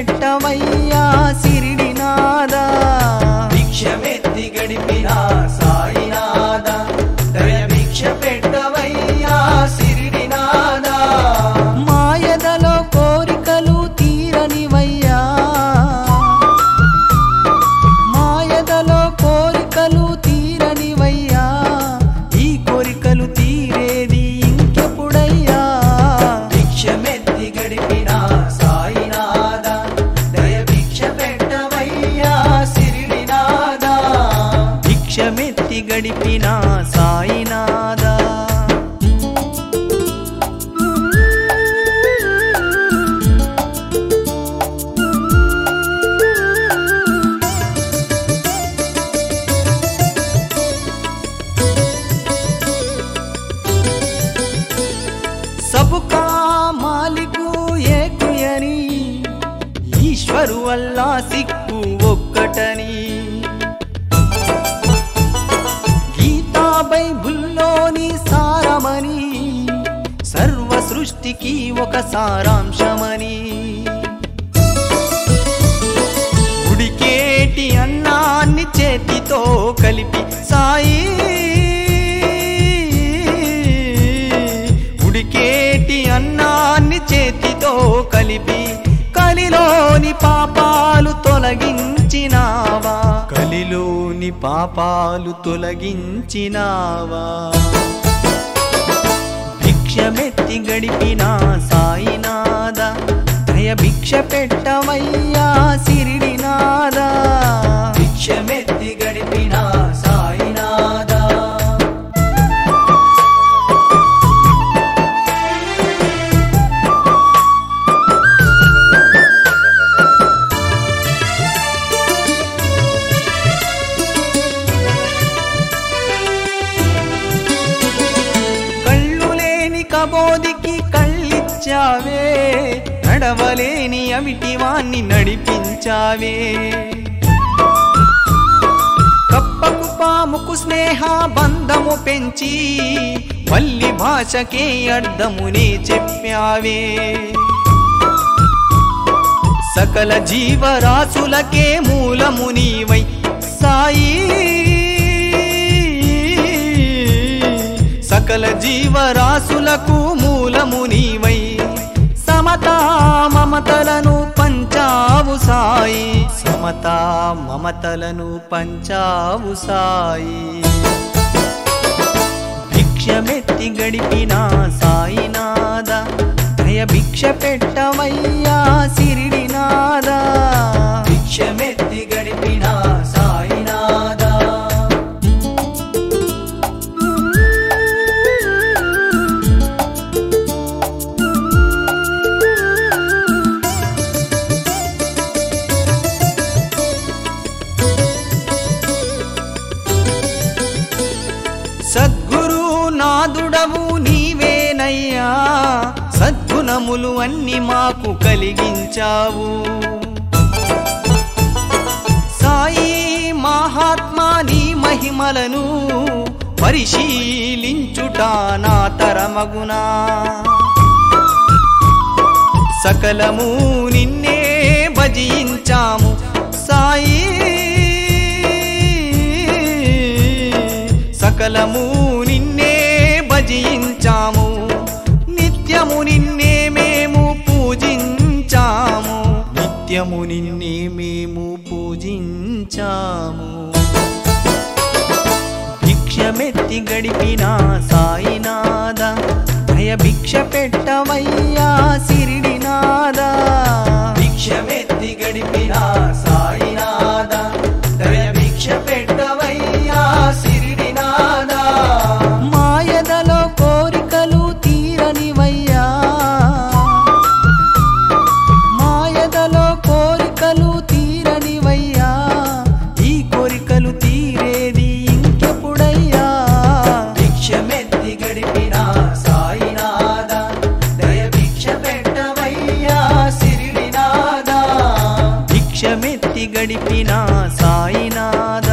పెట్టవయ్యా సిరిడినాదా భిక్షమెత్తి గడిపిన సాయినాథ దయ భిక్ష పెట్టవయ్యా సిరిడినాథ మాయదలో కోరికలు తీరనివయ్యా మాయదలో కోరికలు తీరనివయ్యా ఈ కోరికలు తీరేది ఇంకెప్పుడయ్యా భిక్షమెత్తి గడిపిన సాయినాథ దయ భిక్ష పెట్టవయ్యా సిరిడినాథ భిక్షమెత్తి గడిపిన సాయినాదా సబుకా మాలికు ఏకుయని ఈశ్వరు వల్ల సిక్కు ఒక్కటని గీతా బైబుల్లోని సారమని సర్వ సృష్టికి ఒక సారాంశమని ఉడికేటి అన్నాన్ని చేతితో కలిపి సాయి ఉడికేటి అన్నాన్ని చేతితో కలిపి కలిలోని పాపాలు తొలగించినావా కలిలోని పాపాలు తొలగించినావా భిక్షమెత్తి గడిపిన సాయినాద దయ భిక్ష పెట్టవయ్యా సిరిడినాదా భిక్షమెత్తి గడిపిన సాయినాథ కళ్ళు లేని కబోదికి కళ్ళిచ్చావే నడవలేని అవిటి వాణ్ణి నడిపించావే కప్పకు పాముకు స్నేహ బంధము పెంచి వల్లి భాషకే అర్థమునే చెప్పావే సకల జీవరాశులకే మూలము నీవై సాయి సకల జీవరాశులకు మూలము నీవై సమతా మమతలను పంచావు సాయి సమతా మమతలను పంచావు సాయి భిక్షమెత్తి గడిపిన సాయినాద దయ భిక్ష పెట్టవయ్యా సిరిడినాదా భిక్షమెత్తి గడిపిన సాయినాథ సద్గురు నాదుడవు నీవేనయ్యా సద్గుణములు అన్ని మాకు కలిగించావు సాయి మహాత్మా నీ మహిమలను పరిశీలించుట నా తరమగునా సకలము నిన్నే భజించాము సాయి సకలము నిన్నే భజించాము నిత్యము నిన్నే మేము పూజించాము నిత్యము నిన్నే మేము పూజించాము భిక్షమెత్తి గడిపిన సాయినాద భయ భిక్ష పెట్టవయ్యా సిరిడినాదా భిక్షమెత్తి గడిపిన సాయినాథ దయ భిక్ష పెట్టవయ్యా సిరిడినాథ మాయదలో కోరికలు తీరనివయ్యా మాయదలో కోరికలు తీరనివయ్యా ఈ కోరికలు తీరేది ఇంకెప్పుడయ్యా భిక్షమెత్తి గడిపిన సాయినాథ దయ భిక్ష పెట్టవయ్యా సిరిడినాథ భిక్షమెత్తి గడిపిన సాయినాద